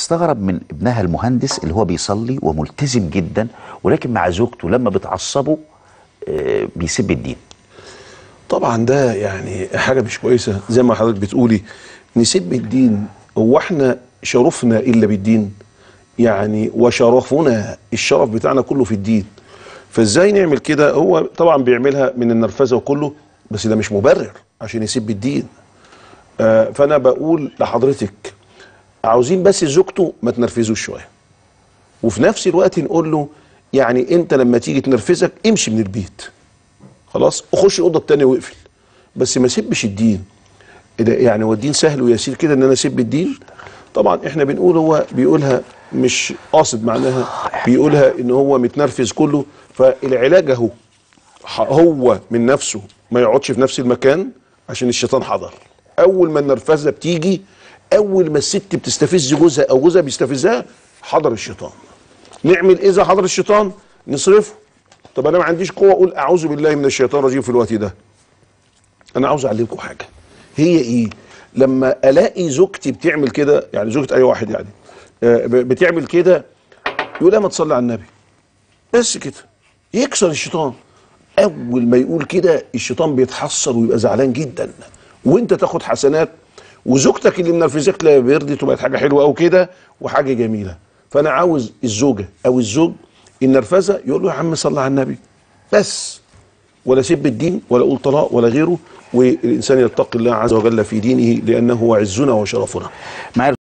تستغرب من ابنها المهندس اللي هو بيصلي وملتزم جدا ولكن مع زوجته لما بتعصبه آه، بيسب الدين طبعا ده يعني حاجه مش كويسه زي ما حضرتك بتقولي نسب الدين هو احنا شرفنا الا بالدين يعني وشرفنا الشرف بتاعنا كله في الدين فازاي نعمل كده هو طبعا بيعملها من النرفزه وكله بس ده مش مبرر عشان يسب الدين آه فانا بقول لحضرتك عاوزين بس زوجته ما تنرفزوش شويه وفي نفس الوقت نقول له يعني انت لما تيجي تنرفزك امشي من البيت خلاص اخش الاوضه التانيه واقفل بس ما سبش الدين إيه ده يعني هو الدين سهل ويسير كده ان انا اسب الدين طبعا احنا بنقول هو بيقولها مش قاصد معناها بيقولها ان هو متنرفز كله فالعلاج اهو ح- هو من نفسه ما يقعدش في نفس المكان عشان الشيطان حضر اول ما النرفزه بتيجي اول ما الست بتستفز جوزها او جوزها بيستفزها حضر الشيطان نعمل ايه اذا حضر الشيطان نصرفه طب انا ما عنديش قوه اقول اعوذ بالله من الشيطان الرجيم في الوقت ده انا عاوز اعلمكم حاجه هي ايه لما الاقي زوجتي بتعمل كده يعني زوجة اي واحد يعني آه، ب- بتعمل كده يقول لها ما تصلي على النبي بس كده يكسر الشيطان اول ما يقول كده الشيطان بيتحسر ويبقى زعلان جدا وانت تاخد حسنات وزوجتك اللي منرفزاك لا بيرضي تبقى حاجه حلوه او كده وحاجه جميله فانا عاوز الزوجه او الزوج النرفزه يقول له يا عم صلي على النبي بس ولا سب الدين ولا اقول طلاق ولا غيره والانسان يتقي الله عز وجل في دينه لانه هو عزنا وشرفنا معايا